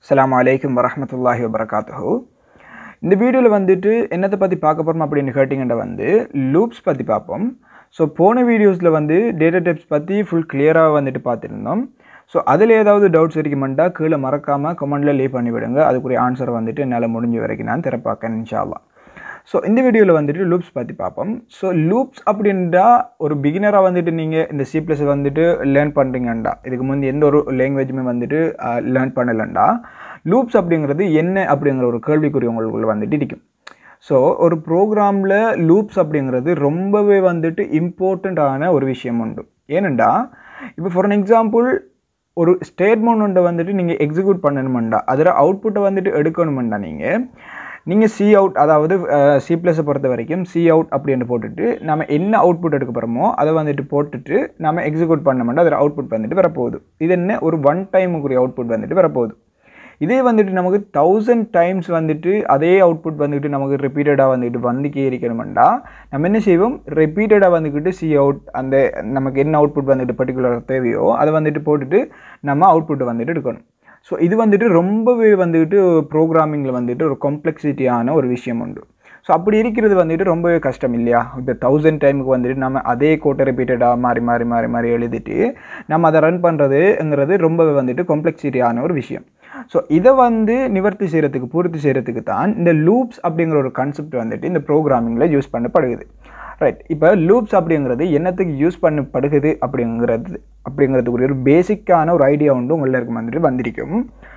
அஸ்ஸலாமு அலைக்கும் வரஹ்மத்துல்லாஹி வபரகாத்துஹு இந்த வீடியோவில் வந்துட்டு என்னத்தை பற்றி பார்க்க போகிறோம் அப்படின்னு கேட்டிங்கன்னா வந்து லூப்ஸ் பற்றி பார்ப்போம் ஸோ போன வீடியோஸில் வந்து டேட்டா டைப்ஸ் பற்றி ஃபுல் கிளியராக வந்துட்டு பார்த்துருந்தோம் ஸோ அதில் ஏதாவது டவுட்ஸ் இருக்குமெண்டா கீழே மறக்காமல் கமெண்டில் லீவ் பண்ணி விடுங்க அதுக்குரிய ஆன்சர் வந்துட்டு என்னால் முடிஞ்ச வரைக்கும் நான் திறப்பாக்கேன் இன்ஷால்லா ஸோ இந்த வீடியோவில் வந்துட்டு லூப்ஸ் பற்றி பார்ப்போம் ஸோ லூப்ஸ் அப்படின்றா ஒரு பிகினராக வந்துட்டு நீங்கள் இந்த சி ப்ளஸ் வந்துட்டு லேர்ன் பண்ணுறீங்கண்டா இதுக்கு முந்தி எந்த ஒரு லாங்குவேஜுமே வந்துட்டு லேர்ன் பண்ணலண்டா லூப்ஸ் அப்படிங்கிறது என்ன அப்படிங்கிற ஒரு கேள்விக்குறி உங்களுக்குள்ள வந்துட்டு இருக்கும் ஸோ ஒரு ப்ரோக்ராமில் லூப்ஸ் அப்படிங்கிறது ரொம்பவே வந்துட்டு இம்பார்ட்டண்ட்டான ஒரு விஷயம் உண்டு ஏனெண்டா இப்போ ஃபார் அன் எக்ஸாம்பிள் ஒரு ஸ்டேட்மெண்ட் ஒன்றை வந்துட்டு நீங்கள் எக்ஸிக்யூட் பண்ணணுமெண்டா அதில் அவுட்புட்டை வந்துட்டு எடுக்கணுமெண்டா நீங்கள் நீங்கள் சி அவுட் அதாவது சி ப்ளஸை பொறுத்த வரைக்கும் சி அவுட் அப்படின்னு போட்டுட்டு நம்ம என்ன அவுட்புட் எடுக்க போகிறோமோ அதை வந்துட்டு போட்டுட்டு நம்ம எக்ஸிக்யூட் பண்ணோம்னா அதில் அவுட்புட் வந்துட்டு வரப்போகுது இது என்ன ஒரு ஒன் டைமுக்குரிய அவுட்புட் வந்துட்டு வரப்போகுது இதே வந்துட்டு நமக்கு தௌசண்ட் டைம்ஸ் வந்துட்டு அதே அவுட்புட் வந்துட்டு நமக்கு ரிப்பீட்டடாக வந்துட்டு வந்துக்கே இருக்கணுமெண்டா நம்ம என்ன செய்வோம் ரிப்பீட்டடாக வந்துக்கிட்டு சி அவுட் அந்த நமக்கு என்ன அவுட்புட் வந்துட்டு பர்டிகுலர் தேவையோ அதை வந்துட்டு போட்டுட்டு நம்ம அவுட்புட்டை வந்துட்டு எடுக்கணும் ஸோ இது வந்துட்டு ரொம்பவே வந்துட்டு ப்ரோக்ராமிங்கில் வந்துட்டு ஒரு காம்ப்ளெக்சிட்டியான ஒரு விஷயம் உண்டு ஸோ அப்படி இருக்கிறது வந்துட்டு ரொம்பவே கஷ்டம் இல்லையா இப்போ தௌசண்ட் டைமுக்கு வந்துட்டு நம்ம அதே கோட்டை ரிப்பீட்டடாக மாறி மாறி மாறி மாறி எழுதிட்டு நம்ம அதை ரன் பண்ணுறதுங்கிறது ரொம்பவே வந்துட்டு காம்ப்ளெக்சிட்டியான ஒரு விஷயம் ஸோ இதை வந்து நிவர்த்தி செய்கிறதுக்கு பூர்த்தி செய்கிறதுக்கு தான் இந்த லூப்ஸ் அப்படிங்கிற ஒரு கான்செப்ட் வந்துட்டு இந்த ப்ரோக்ராமிங்கில் யூஸ் பண்ணப்படுகிறது ரைட் இப்போ லூப்ஸ் அப்படிங்கிறது என்னத்துக்கு யூஸ் பண்ணப்படுகிறது அப்படிங்கிறது அப்படிங்கிறதுக்குரிய ஒரு பேசிக்கான ஒரு ஐடியா உண்டு உங்களுக்கு வந்துட்டு வந்திருக்கும்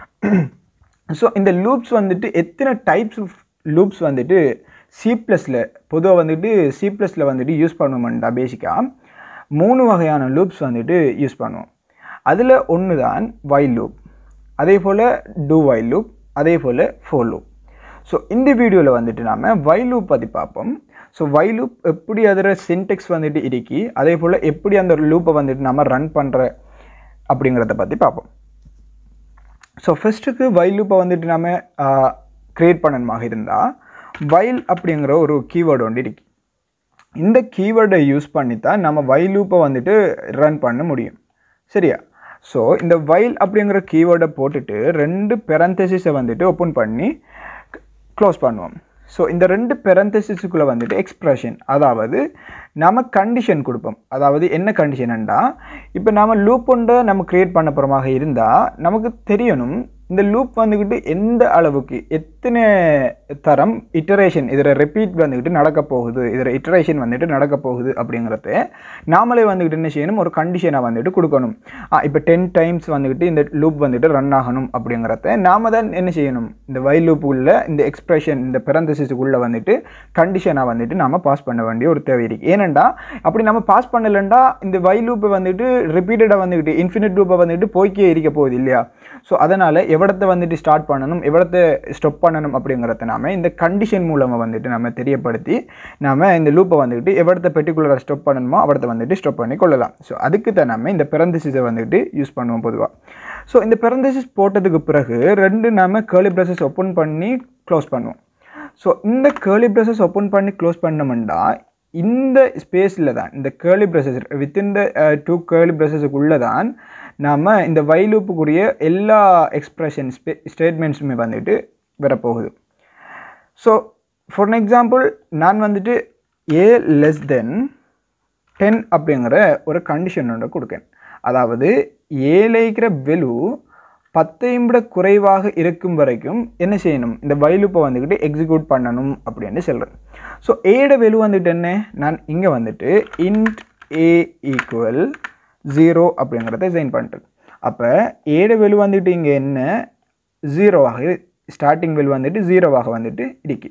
ஸோ இந்த லூப்ஸ் வந்துட்டு எத்தனை டைப்ஸ் ஆஃப் லூப்ஸ் வந்துட்டு சி ப்ளஸில் பொதுவாக வந்துட்டு சி ப்ளஸில் வந்துட்டு யூஸ் பண்ணுவோம்டா பேசிக்காக மூணு வகையான லூப்ஸ் வந்துட்டு யூஸ் பண்ணுவோம் அதில் ஒன்று தான் வைல் லூப் அதே போல் டூ வைல் லூப் அதே போல் ஃபோர் லூப் ஸோ இந்த வீடியோவில் வந்துட்டு நாம் வைல் லூப் பற்றி பார்ப்போம் ஸோ வைல் லூப் எப்படி அதில் சின்டெக்ஸ் வந்துட்டு இருக்கி அதே போல் எப்படி அந்த லூப்பை வந்துட்டு நம்ம ரன் பண்ணுற அப்படிங்கிறத பற்றி பார்ப்போம் ஸோ ஃபஸ்ட்டுக்கு வைல் லூப்பை வந்துட்டு நம்ம க்ரியேட் பண்ணணுமாக இருந்தால் வைல் அப்படிங்கிற ஒரு கீவேர்டு ஒன்று இருக்கு இந்த கீவேர்டை யூஸ் பண்ணி தான் நம்ம வைல் லூப்பை வந்துட்டு ரன் பண்ண முடியும் சரியா ஸோ இந்த வைல் அப்படிங்கிற கீவேர்டை போட்டுட்டு ரெண்டு பெரந்தசிஸை வந்துட்டு ஓப்பன் பண்ணி க்ளோஸ் பண்ணுவோம் ஸோ இந்த ரெண்டு பெரந்தசிஸுக்குள்ளே வந்துட்டு எக்ஸ்ப்ரெஷன் அதாவது நம்ம கண்டிஷன் கொடுப்போம் அதாவது என்ன கண்டிஷன்டா இப்போ நம்ம லூப் ஒன்றை நம்ம க்ரியேட் பண்ண போகிறமாக இருந்தால் நமக்கு தெரியணும் இந்த லூப் வந்துக்கிட்டு எந்த அளவுக்கு எத்தனை தரம் இட்டரேஷன் இதில் ரிப்பீட் வந்துக்கிட்டு நடக்க போகுது இதில் இட்டரேஷன் வந்துட்டு நடக்க போகுது அப்படிங்கிறத நாமளே வந்துக்கிட்டு என்ன செய்யணும் ஒரு கண்டிஷனை வந்துட்டு கொடுக்கணும் இப்போ டென் டைம்ஸ் வந்துக்கிட்டு இந்த லூப் வந்துட்டு ரன் ஆகணும் அப்படிங்கிறத நாம தான் என்ன செய்யணும் இந்த வைல் லூப்புக்குள்ள இந்த எக்ஸ்பிரஷன் இந்த பிறந்தசிஸுக்குள்ளே வந்துட்டு கண்டிஷனாக வந்துட்டு நாம் பாஸ் பண்ண வேண்டிய ஒரு தேவை இருக்குது ஏனெண்டா அப்படி நம்ம பாஸ் பண்ணலண்டா இந்த வைல் லூப்பை வந்துட்டு ரிப்பீட்டடாக வந்துக்கிட்டு இன்ஃபினிட் லூப்பை வந்துட்டு போய்க்கே இருக்க போகுது இல்லையா ஸோ அதனால் எவ்வளத்தை வந்துட்டு ஸ்டார்ட் பண்ணணும் எவ்வளத்தை ஸ்டாப் பண்ணணும் அப்படிங்கிறத நாம இந்த கண்டிஷன் மூலமாக வந்துட்டு நம்ம தெரியப்படுத்தி நம்ம இந்த லூப்பை வந்துட்டு எவ்வளத்தை பெர்டிகுலராக ஸ்டாப் பண்ணணுமோ அவடத்தை வந்துட்டு ஸ்டாப் பண்ணி கொள்ளலாம் ஸோ அதுக்கு தான் நம்ம இந்த பிறந்தசிஸை வந்துட்டு யூஸ் பண்ணுவோம் பொதுவாக ஸோ இந்த பிறந்தசிஸ் போட்டதுக்கு பிறகு ரெண்டு நம்ம கேர்லி ப்ரஸஸ் ஓப்பன் பண்ணி க்ளோஸ் பண்ணுவோம் ஸோ இந்த கேர்லி ப்ரஸஸ் ஓப்பன் பண்ணி க்ளோஸ் பண்ணோம்னா இந்த ஸ்பேஸில் தான் இந்த curly braces within the two curly ப்ரஸஸுக்குள்ளே தான் நாம் இந்த வைலூப்புக்குரிய எல்லா எக்ஸ்ப்ரெஷன் ஸ்பே ஸ்டேட்மெண்ட்ஸுமே வந்துட்டு வரப்போகுது ஸோ ஃபார் அன் எக்ஸாம்பிள் நான் வந்துட்டு ஏ லெஸ் தென் டென் அப்படிங்கிற ஒரு கண்டிஷன் ஒன்று கொடுக்கேன் அதாவது ஏல இருக்கிற வெலு பத்தையும் விட குறைவாக இருக்கும் வரைக்கும் என்ன செய்யணும் இந்த வைலூப்பை வந்துக்கிட்டு எக்ஸிக்யூட் பண்ணணும் அப்படின்னு சொல்கிறேன் ஸோ ஏட வெலு வந்துட்டு என்ன நான் இங்கே வந்துட்டு இன்ட் ஏ ஈக்குவல் ஜீரோ அப்படிங்கிறத டிசைன் பண்ணிட்டேன் அப்போ ஏட வெலு வந்துட்டு இங்கே என்ன ஜீரோவாக ஸ்டார்டிங் வெல் வந்துட்டு ஜீரோவாக வந்துட்டு இருக்கு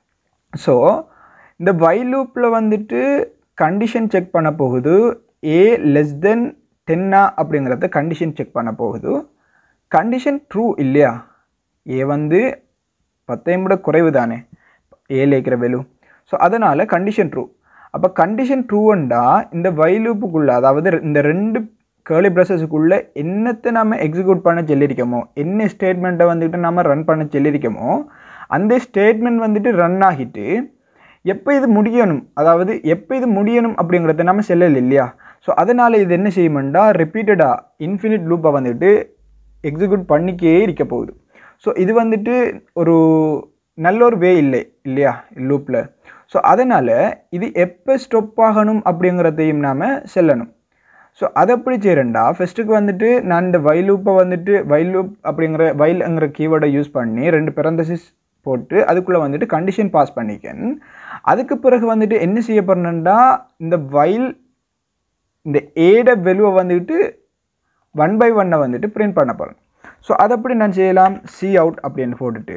ஸோ இந்த வைலூப்பில் வந்துட்டு கண்டிஷன் செக் பண்ண போகுது ஏ லெஸ் தென் டென்னா அப்படிங்கிறத கண்டிஷன் செக் பண்ண போகுது கண்டிஷன் ட்ரூ இல்லையா ஏ வந்து பத்தையும் விட குறைவு தானே ஏல இருக்கிற வெலு ஸோ அதனால் கண்டிஷன் ட்ரூ அப்போ கண்டிஷன் ட்ரூவண்டா இந்த வைலூப்புக்குள்ளே அதாவது இந்த ரெண்டு கேர்லி ப்ரஸஸுக்குள்ளே என்னத்தை நம்ம எக்ஸிக்யூட் பண்ண சொல்லியிருக்கோமோ என்ன ஸ்டேட்மெண்ட்டை வந்துட்டு நம்ம ரன் பண்ண சொல்லியிருக்கோமோ அந்த ஸ்டேட்மெண்ட் வந்துட்டு ரன் ஆகிட்டு எப்போ இது முடியணும் அதாவது எப்போ இது முடியணும் அப்படிங்கிறத நம்ம செல்லல இல்லையா ஸோ அதனால் இது என்ன செய்யுமெண்டா ரிப்பீட்டடாக இன்ஃபினிட் லூப்பை வந்துட்டு எக்ஸிக்யூட் பண்ணிக்கே இருக்க போகுது ஸோ இது வந்துட்டு ஒரு நல்ல ஒரு வே இல்லை இல்லையா லூப்பில் ஸோ அதனால் இது எப்போ ஸ்டொப் ஆகணும் அப்படிங்கிறதையும் நாம் செல்லணும் ஸோ அதை எப்படி செய்கிறேன்டா ஃபஸ்ட்டுக்கு வந்துட்டு நான் இந்த வைலூப்பை வந்துட்டு வைலூப் அப்படிங்கிற வைல்ங்கிற கீவேர்டை யூஸ் பண்ணி ரெண்டு பெரந்தசிஸ் போட்டு அதுக்குள்ளே வந்துட்டு கண்டிஷன் பாஸ் பண்ணிக்கேன் அதுக்கு பிறகு வந்துட்டு என்ன செய்ய போகிறேன்டா இந்த வைல் இந்த ஏட வெலுவை வந்துட்டு ஒன் பை ஒன்னை வந்துட்டு பிரிண்ட் பண்ண போகிறேன் ஸோ அதை எப்படி நான் செய்யலாம் சி அவுட் அப்படின்னு போட்டுட்டு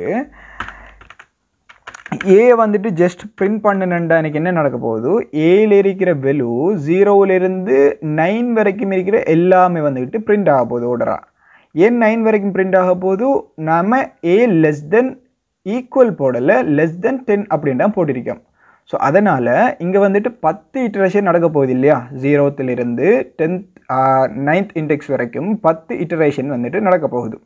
ஏ வந்துட்டு ஜஸ்ட் பிரிண்ட் பண்ணுனேன்டா எனக்கு என்ன நடக்க போகுது ஏல இருக்கிற வெலு ஜீரோவிலிருந்து நைன் வரைக்கும் இருக்கிற எல்லாமே வந்துட்டு பிரிண்ட் ஆக போகுது ஓடரா ஏன் நைன் வரைக்கும் பிரிண்ட் ஆக போகுது நாம ஏ லெஸ் தென் ஈக்குவல் போடலை லெஸ் தென் டென் அப்படின்னு தான் போட்டிருக்கோம் ஸோ அதனால் இங்கே வந்துட்டு பத்து இட்டரேஷன் நடக்க போகுது இல்லையா ஜீரோத்திலிருந்து டென்த் நைன்த் இண்டெக்ஸ் வரைக்கும் பத்து இட்டரேஷன் வந்துட்டு நடக்க போகுது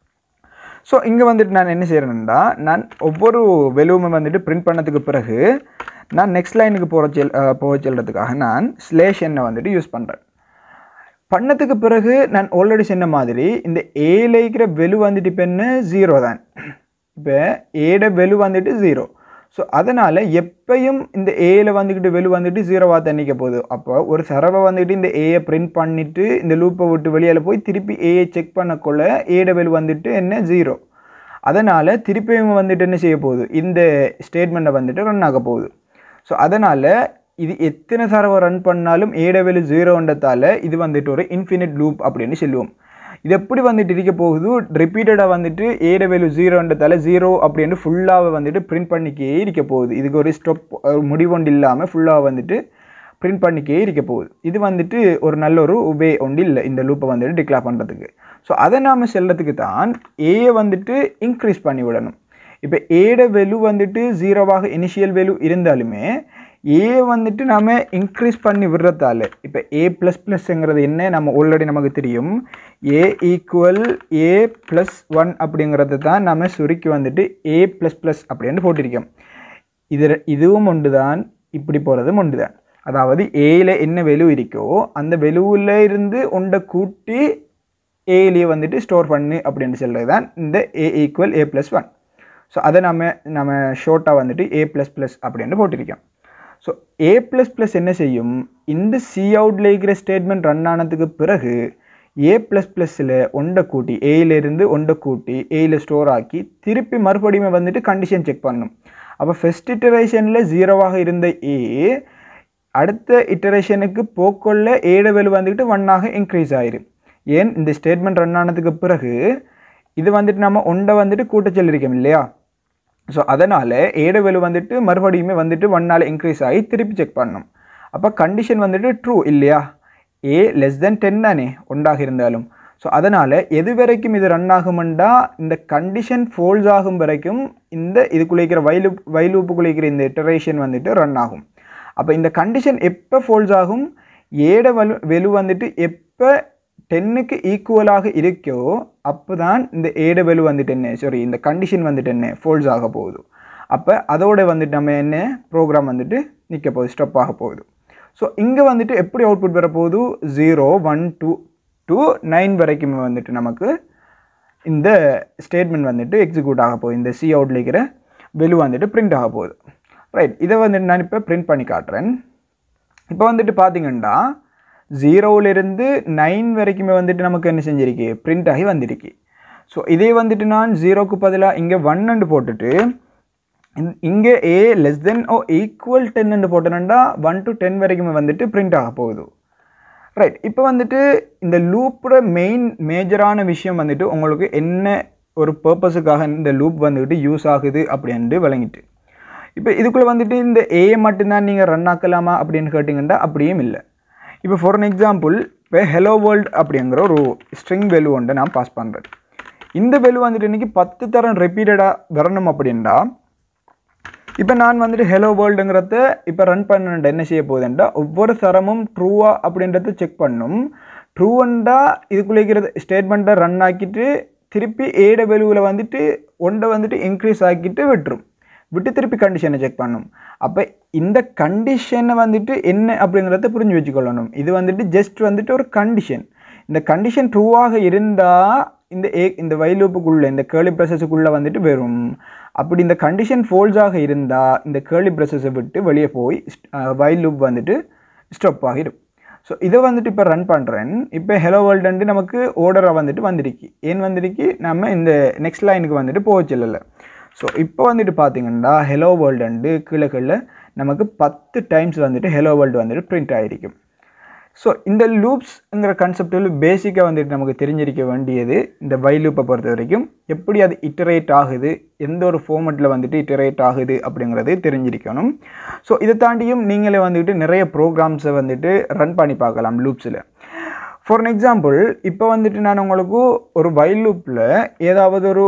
ஸோ இங்கே வந்துட்டு நான் என்ன செய்கிறேன்னா நான் ஒவ்வொரு வெலுவுமே வந்துட்டு பிரிண்ட் பண்ணதுக்கு பிறகு நான் நெக்ஸ்ட் லைனுக்கு போகிற செல் போக செல்றதுக்காக நான் ஸ்லேஷ் எண்ணை வந்துட்டு யூஸ் பண்ணுறேன் பண்ணதுக்கு பிறகு நான் ஆல்ரெடி சொன்ன மாதிரி இந்த ஏல இருக்கிற வெலு வந்துட்டு இப்போ என்ன ஜீரோ தான் இப்போ ஏட வெலு வந்துட்டு ஜீரோ ஸோ அதனால் எப்பயும் இந்த ஏல வந்துக்கிட்டு வெலு வந்துட்டு ஜீரோவாக தண்ணிக்க போகுது அப்போ ஒரு தடவை வந்துட்டு இந்த ஏயை பிரிண்ட் பண்ணிவிட்டு இந்த லூப்பை விட்டு வெளியில் போய் திருப்பி ஏயை செக் பண்ணக்குள்ள ஏட வெலு வந்துட்டு என்ன ஜீரோ அதனால் திருப்பியும் வந்துட்டு என்ன செய்ய போகுது இந்த ஸ்டேட்மெண்ட்டை வந்துட்டு ரன் ஆக போகுது ஸோ அதனால் இது எத்தனை தடவை ரன் பண்ணாலும் ஏட வெலு ஜீரோன்றதால இது வந்துட்டு ஒரு இன்ஃபினிட் லூப் அப்படின்னு சொல்லுவோம் இது எப்படி வந்துட்டு இருக்க போகுது ரிப்பீட்டடாக வந்துட்டு ஏட வேல்யூ ஜீரோன்றதால ஜீரோ அப்படின்னு ஃபுல்லாக வந்துட்டு பிரிண்ட் பண்ணிக்கே இருக்க போகுது இதுக்கு ஒரு ஸ்டொப் முடிவொண்டு இல்லாமல் ஃபுல்லாக வந்துட்டு பிரிண்ட் பண்ணிக்கே இருக்க போகுது இது வந்துட்டு ஒரு நல்ல ஒரு வே ஒன்று இல்லை இந்த லூப்பை வந்துட்டு டிக்ளேர் பண்ணுறதுக்கு ஸோ அதை நாம் செல்றதுக்கு தான் ஏயை வந்துட்டு இன்க்ரீஸ் பண்ணி விடணும் இப்போ ஏட வேல்யூ வந்துட்டு ஜீரோவாக இனிஷியல் வேல்யூ இருந்தாலுமே ஏ வந்துட்டு நாம் இன்க்ரீஸ் பண்ணி விடுறதால இப்போ ஏ ப்ளஸ் ப்ளஸ்ங்கிறது என்ன நம்ம ஆல்ரெடி நமக்கு தெரியும் A equal A plus one அப்படிங்கிறது தான் நம்ம சுருக்கி வந்துட்டு ஏ ப்ளஸ் ப்ளஸ் அப்படின்னு போட்டிருக்கோம் இது இதுவும் ஒன்று தான் இப்படி போகிறதும் ஒன்று தான் அதாவது ஏல என்ன வெலு இருக்கோ அந்த வெலுவில் இருந்து ஒன்றை கூட்டி ஏலேயே வந்துட்டு ஸ்டோர் பண்ணு அப்படின்னு சொல்கிறது தான் இந்த A equal A plus one so அதை நம்ம நம்ம ஷோர்ட்டாக வந்துட்டு ஏ ப்ளஸ் ப்ளஸ் அப்படின்னு போட்டிருக்கோம் ஸோ ஏ ப்ளஸ் ப்ளஸ் என்ன செய்யும் இந்த சி அவுட்டில் இருக்கிற ஸ்டேட்மெண்ட் ரன் ஆனதுக்கு பிறகு ஏ ப்ளஸ் ப்ளஸில் ஒன்றை கூட்டி ஏயிலேருந்து ஒன்றை கூட்டி ஏயில் ஸ்டோர் ஆக்கி திருப்பி மறுபடியும் வந்துட்டு கண்டிஷன் செக் பண்ணும் அப்போ ஃபஸ்ட் இட்டரேஷனில் ஜீரோவாக இருந்த ஏ அடுத்த இட்டரேஷனுக்கு போக்கொள்ள ஏட வேல்யூ வந்துக்கிட்டு ஒன்னாக இன்க்ரீஸ் ஆயிரும் ஏன் இந்த ஸ்டேட்மெண்ட் ரன் ஆனதுக்கு பிறகு இது வந்துட்டு நம்ம ஒன்றை வந்துட்டு கூட்ட சொல்லியிருக்கோம் இல்லையா ஸோ அதனால் ஏட வேல்யூ வந்துட்டு மறுபடியுமே வந்துட்டு ஒன்னால் இன்க்ரீஸ் ஆகி திருப்பி செக் பண்ணணும் அப்போ கண்டிஷன் வந்துட்டு ட்ரூ இல்லையா ஏ லெஸ் தென் டென் தானே ஒன்றாக இருந்தாலும் ஸோ அதனால் எது வரைக்கும் இது ரன் ஆகுமெண்டா இந்த கண்டிஷன் ஃபோல்ஸ் ஆகும் வரைக்கும் இந்த இதுக்குள்ளே இருக்கிற வயலு வயலூப்புக்குள்ளே இருக்கிற இந்த இட்டரேஷன் வந்துட்டு ரன் ஆகும் அப்போ இந்த கண்டிஷன் எப்போ ஃபோல்ஸ் ஆகும் ஏட வலு வெலு வந்துட்டு எப்போ டென்னுக்கு ஈக்குவலாக இருக்கோ அப்போ தான் இந்த ஏட வெலு வந்துட்டு என்ன சாரி இந்த கண்டிஷன் வந்துட்டு என்ன ஃபோல்ஸ் ஆக போகுது அப்போ அதோட வந்துட்டு நம்ம என்ன ப்ரோக்ராம் வந்துட்டு நிற்க போகுது ஸ்டப் ஆக போகுது ஸோ இங்கே வந்துட்டு எப்படி அவுட்புட் வர போகுது zero one two two nine வரைக்கும் வந்துட்டு நமக்கு இந்த ஸ்டேட்மெண்ட் வந்துட்டு எக்ஸிக்யூட் ஆக போகுது இந்த சி அவுட்ல இருக்கிற வெலு வந்துட்டு பிரிண்ட் ஆக போகுது ரைட் இதை வந்துட்டு நான் இப்போ பிரிண்ட் பண்ணி காட்டுறேன் இப்போ வந்துட்டு பார்த்தீங்கன்னா ஜீரோவிலிருந்து நைன் வரைக்குமே வந்துட்டு நமக்கு என்ன செஞ்சிருக்கு பிரிண்ட் ஆகி வந்திருக்கு ஸோ இதே வந்துட்டு நான் ஜீரோக்கு பதிலாக இங்கே ஒன்னு போட்டுட்டு இங்கே ஏ லெஸ் தென் ஓ ஈக்குவல் டென்னு போட்டேன்னா ஒன் டு டென் வரைக்குமே வந்துட்டு பிரிண்ட் ஆக போகுது ரைட் இப்போ வந்துட்டு இந்த லூப்போட மெயின் மேஜரான விஷயம் வந்துட்டு உங்களுக்கு என்ன ஒரு பர்பஸுக்காக இந்த லூப் வந்துட்டு யூஸ் ஆகுது அப்படின்ட்டு விளங்கிட்டு இப்போ இதுக்குள்ளே வந்துட்டு இந்த ஏ மட்டும்தான் நீங்கள் ரன் ஆக்கலாமா அப்படின்னு கேட்டிங்கன்னா அப்படியும் இல்லை இப்போ ஃபார் அன் எக்ஸாம்பிள் இப்போ ஹெலோ வேர்ல்டு அப்படிங்கிற ஒரு ஸ்ட்ரிங் வெலு ஒன்று நான் பாஸ் பண்ணுறேன் இந்த வெலு வந்துட்டு இன்றைக்கி பத்து தரம் ரெப்பீட்டடாக வரணும் அப்படின்னா இப்போ நான் வந்துட்டு ஹெலோ வேர்ல்டுங்கிறத இப்போ ரன் பண்ண என்ன செய்ய போகுதுன்றா ஒவ்வொரு தரமும் ட்ரூவா அப்படின்றத செக் பண்ணும் ட்ரூவண்டா இதுக்குள்ளே இருக்கிற ஸ்டேட்மெண்ட்டை ரன் ஆக்கிட்டு திருப்பி ஏட வெலுவில் வந்துட்டு ஒன்றை வந்துட்டு இன்க்ரீஸ் ஆக்கிட்டு விட்டுரும் விட்டு திருப்பி கண்டிஷனை செக் பண்ணும் அப்போ இந்த கண்டிஷனை வந்துட்டு என்ன அப்படிங்கிறத புரிஞ்சு வச்சுக்கொள்ளணும் இது வந்துட்டு ஜஸ்ட் வந்துட்டு ஒரு கண்டிஷன் இந்த கண்டிஷன் ட்ரூவாக இருந்தால் இந்த ஏ இந்த வைல் லூப்புக்குள்ளே இந்த கேர்லி ப்ரெசஸுக்குள்ளே வந்துட்டு வரும் அப்படி இந்த கண்டிஷன் ஃபோல்ஸாக இருந்தால் இந்த கேர்லி ப்ரெசஸை விட்டு வெளியே போய் வைல் லூப் வந்துட்டு ஸ்டாப் ஆகிடும் ஸோ இதை வந்துட்டு இப்போ ரன் பண்ணுறேன் இப்போ ஹெலோ வேர்ல்டு நமக்கு ஓர்டராக வந்துட்டு வந்திருக்கு ஏன் வந்திருக்கு நம்ம இந்த நெக்ஸ்ட் லைனுக்கு வந்துட்டு போக சொல்லலை ஸோ இப்போ வந்துட்டு பார்த்தீங்கன்னா ஹெலோ வேர்ல்டு கீழே கீழே நமக்கு பத்து டைம்ஸ் வந்துட்டு ஹெலோ வேர்ல்டு வந்துட்டு பிரிண்ட் ஆகிருக்கும் ஸோ இந்த லூப்ஸ்ங்கிற கான்செப்டில் பேசிக்காக வந்துட்டு நமக்கு தெரிஞ்சிருக்க வேண்டியது இந்த வை லூப்பை பொறுத்த வரைக்கும் எப்படி அது இட்டரேட் ஆகுது எந்த ஒரு ஃபார்மெட்டில் வந்துட்டு இட்டரேட் ஆகுது அப்படிங்கிறது தெரிஞ்சிருக்கணும் ஸோ இதை தாண்டியும் நீங்களே வந்துட்டு நிறைய ப்ரோக்ராம்ஸை வந்துட்டு ரன் பண்ணி பார்க்கலாம் லூப்ஸில் ஃபார் an எக்ஸாம்பிள் இப்போ வந்துட்டு நான் உங்களுக்கு ஒரு வைல் லூப்பில் ஏதாவது ஒரு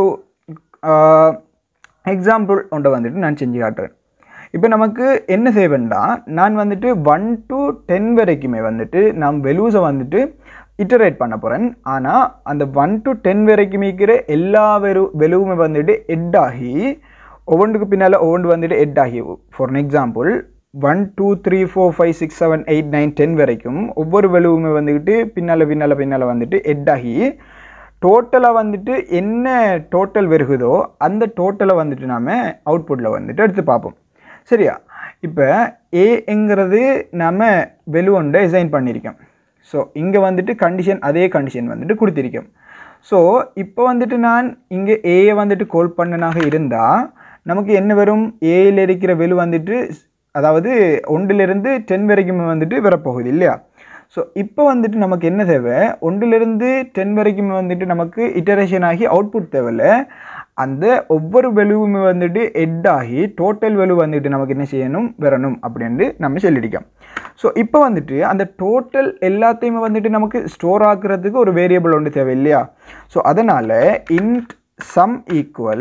எக்ஸாம்பிள் ஒன்றை வந்துட்டு நான் செஞ்சு காட்டுறேன் இப்போ நமக்கு என்ன செய்வேன்டா நான் வந்துட்டு ஒன் டு டென் வரைக்குமே வந்துட்டு நான் வெலூஸை வந்துட்டு இட்டரேட் பண்ண போகிறேன் ஆனால் அந்த ஒன் டு டென் வரைக்கும் இருக்கிற எல்லா வெறு வெலுவுமே வந்துட்டு எட் ஆகி ஒவ்வொன்றுக்கு பின்னால் ஒவ்வொன்று வந்துட்டு எட் ஆகி for an example one two three four five six seven eight nine ten வரைக்கும் ஒவ்வொரு வெலுவுமே வந்துக்கிட்டு பின்னால் பின்னால் பின்னால் வந்துட்டு எட் ஆகி டோட்டலாக வந்துட்டு என்ன டோட்டல் வருகுதோ அந்த டோட்டலை வந்துட்டு நாம் அவுட்புட்டில் வந்துட்டு எடுத்து பார்ப்போம் சரியா இப்போ ஏங்கிறது நாம் வெலுவொண்டை டிசைன் பண்ணியிருக்கோம் ஸோ இங்கே வந்துட்டு கண்டிஷன் அதே கண்டிஷன் வந்துட்டு கொடுத்திருக்கோம் ஸோ இப்போ வந்துட்டு நான் இங்கே ஏயை வந்துட்டு கோல் பண்ணனாக இருந்தால் நமக்கு என்ன வரும் ஏயில் இருக்கிற வெலு வந்துட்டு அதாவது ஒன்றிலிருந்து டென் வரைக்கும் வந்துட்டு வரப்போகுது இல்லையா ஸோ இப்போ வந்துட்டு நமக்கு என்ன தேவை ஒன்றிலிருந்து டென் வரைக்கும் வந்துட்டு நமக்கு இட்டரேஷன் ஆகி அவுட்புட் தேவையில்ல அந்த ஒவ்வொரு வெலுவுமே வந்துட்டு எட் ஆகி டோட்டல் வெலு வந்துட்டு நமக்கு என்ன செய்யணும் வரணும் அப்படின்ட்டு நம்ம சொல்லிடிக்கோம் ஸோ இப்போ வந்துட்டு அந்த டோட்டல் எல்லாத்தையுமே வந்துட்டு நமக்கு ஸ்டோர் ஆக்குறதுக்கு ஒரு வேரியபிள் ஒன்று தேவை இல்லையா ஸோ அதனால் இன்ட் சம் ஈக்குவல்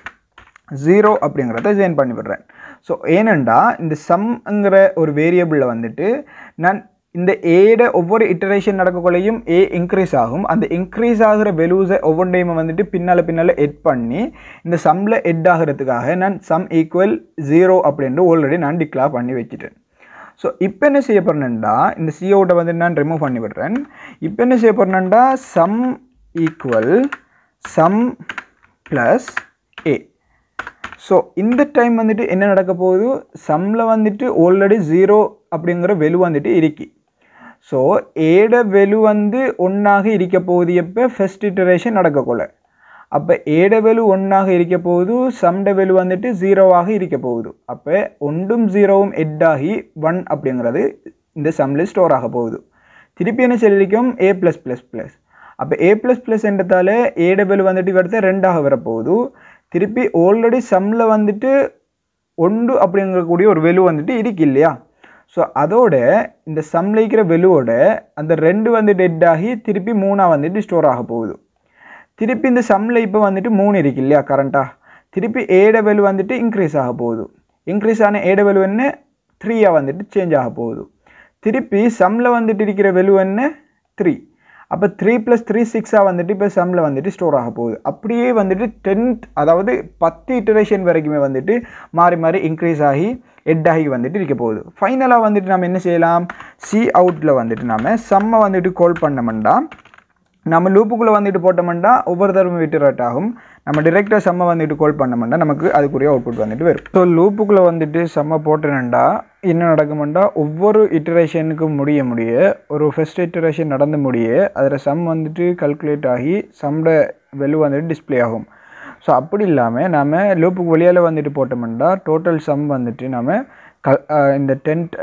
ஜீரோ அப்படிங்கிறத ஜெயின் பண்ணி விடுறேன் ஸோ ஏனெண்டா இந்த சம்ங்கிற ஒரு வேரியபிளில் வந்துட்டு நான் இந்த ஏட ஒவ்வொரு இட்டரேஷன் நடக்கக்குள்ளையும் ஏ இன்க்ரீஸ் ஆகும் அந்த இன்க்ரீஸ் ஆகிற வெலூஸை ஒவ்வொன்றையும் வந்துட்டு பின்னால் பின்னால் எட் பண்ணி இந்த சம்மில் எட் ஆகிறதுக்காக நான் சம் ஈக்குவல் ஜீரோ அப்படின்ட்டு ஆல்ரெடி நான் டிக்ளேர் பண்ணி வச்சுட்டேன் ஸோ இப்போ என்ன செய்ய போகிறேன்டா இந்த சிஓட்டை வந்து நான் ரிமூவ் பண்ணி விடுறேன் இப்போ என்ன செய்ய போகிறேன்டா sum equal sum plus A so இந்த டைம் வந்துட்டு என்ன நடக்க போகுது சம்மில் வந்துட்டு ஆல்ரெடி ஜீரோ அப்படிங்கிற வெலு வந்துட்டு இருக்கு ஸோ ஏட வெலு வந்து ஒன்றாக இருக்க போகுது எப்போ ஃபஸ்ட் இட்டரேஷன் நடக்கக்குள்ள அப்போ ஏட வெலு ஒன்றாக இருக்க போகுது சம்ட வெலு வந்துட்டு ஜீரோவாக இருக்க போகுது அப்போ ஒன்றும் ஜீரோவும் எட் ஆகி ஒன் அப்படிங்கிறது இந்த சம்மில் ஸ்டோர் ஆக போகுது திருப்பி என்ன சொல்லியிருக்கோம் ஏ ப்ளஸ் ப்ளஸ் ப்ளஸ் அப்போ ஏ ப்ளஸ் ப்ளஸ் என்றதால ஏட வெலு வந்துட்டு இவரத்தை ரெண்டாக வரப்போகுது திருப்பி ஆல்ரெடி சம்மில் வந்துட்டு ஒன்று அப்படிங்கக்கூடிய ஒரு வெலு வந்துட்டு இருக்கு இல்லையா ஸோ அதோட இந்த சம்மில் இருக்கிற வெலுவோட அந்த ரெண்டு வந்து டெட் ஆகி திருப்பி மூணாக வந்துட்டு ஸ்டோர் ஆக போகுது திருப்பி இந்த சம்மில் இப்போ வந்துட்டு மூணு இருக்கு இல்லையா கரண்ட்டாக திருப்பி ஏட வெலு வந்துட்டு இன்க்ரீஸ் ஆக போகுது இன்க்ரீஸ் ஆன ஏட வெலு என்ன த்ரீயாக வந்துட்டு சேஞ்ச் ஆக போகுது திருப்பி சம்மில் வந்துட்டு இருக்கிற வெலு என்ன த்ரீ அப்போ த்ரீ ப்ளஸ் த்ரீ சிக்ஸாக வந்துட்டு இப்போ சம்மில் வந்துட்டு ஸ்டோர் ஆக போகுது அப்படியே வந்துட்டு டென்த் அதாவது பத்து இட்டரேஷன் வரைக்குமே வந்துட்டு மாறி மாறி இன்க்ரீஸ் ஆகி எட் ஆகி வந்துட்டு இருக்க போகுது ஃபைனலாக வந்துட்டு நம்ம என்ன செய்யலாம் சி அவுட்டில் வந்துட்டு நம்ம சம்மை வந்துட்டு கால் பண்ணோம்னா நம்ம லூப்புக்குள்ளே வந்துட்டு போட்டோம்னா ஒவ்வொரு தடவை விட்டுரட் ஆகும் நம்ம டிரெக்டாக செம்ம வந்துட்டு கால் பண்ணோம்னா நமக்கு அதுக்குரிய அவுட்புட் வந்துட்டு வரும் ஸோ லூப்புக்குள்ளே வந்துட்டு செம்ம போட்டேன்டா என்ன நடக்கும்டா ஒவ்வொரு இட்டரேஷனுக்கும் முடிய முடிய ஒரு ஃபஸ்ட் இட்டரேஷன் நடந்து முடிய அதில் சம் வந்துட்டு கல்குலேட் ஆகி சம்ட வெலு வந்துட்டு டிஸ்ப்ளே ஆகும் ஸோ அப்படி இல்லாமல் நம்ம லூப்புக்கு வெளியால் வந்துட்டு போட்டோம்னா டோட்டல் சம் வந்துட்டு நம்ம க இந்த டென்த்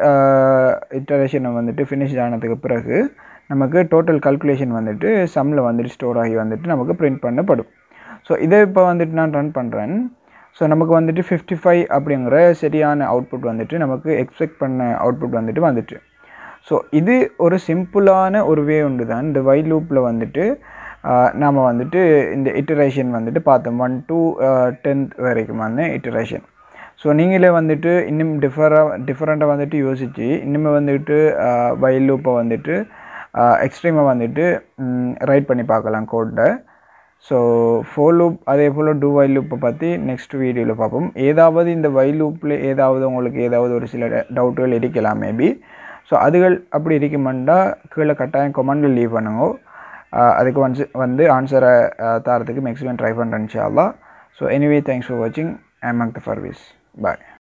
இட்டரேஷனை வந்துட்டு ஃபினிஷ் ஆனதுக்கு பிறகு நமக்கு டோட்டல் கல்குலேஷன் வந்துட்டு சம்மில் வந்துட்டு ஸ்டோர் ஆகி வந்துட்டு நமக்கு பிரிண்ட் பண்ணப்படும் ஸோ இதை இப்போ வந்துட்டு நான் ரன் பண்ணுறேன் ஸோ நமக்கு வந்துட்டு ஃபிஃப்டி ஃபைவ் அப்படிங்கிற சரியான அவுட்புட் வந்துட்டு நமக்கு எக்ஸ்பெக்ட் பண்ண அவுட்புட் வந்துட்டு வந்துட்டு ஸோ இது ஒரு சிம்பிளான ஒரு வே உண்டு தான் இந்த வை லூப்பில் வந்துட்டு நாம் வந்துட்டு இந்த இட்டரேஷன் வந்துட்டு பார்த்தோம் ஒன் டூ டென்த் வரைக்குமான இட்டரேஷன் ஸோ நீங்களே வந்துட்டு இன்னும் டிஃபராக டிஃப்ரெண்ட்டாக வந்துட்டு யோசித்து இன்னுமே வந்துட்டு வை லூப்பை வந்துட்டு எக்ஸ்ட்ரீமாக வந்துட்டு ரைட் பண்ணி பார்க்கலாம் கோட்டை ஸோ ஃபோர் லூப் அதே போல் டூ வை லூப்பை பற்றி நெக்ஸ்ட் வீடியோவில் பார்ப்போம் ஏதாவது இந்த வை லூப்பில் ஏதாவது உங்களுக்கு ஏதாவது ஒரு சில டவுட்டுகள் இருக்கலாம் மேபி ஸோ அதுகள் அப்படி இருக்குமெண்டா கீழே கட்டாயம் கொமெண்டில் லீவ் பண்ணுங்க அதுக்கு வந்து வந்து ஆன்சரை தரத்துக்கு மேக்ஸிமம் ட்ரை பண்ணுறேன் இன்ஷா அல்லாஹ் ஸோ எனிவே தேங்க்ஸ் ஃபார் வாட்சிங் ஐ மக் த ஃபர்வீஸ் பாய்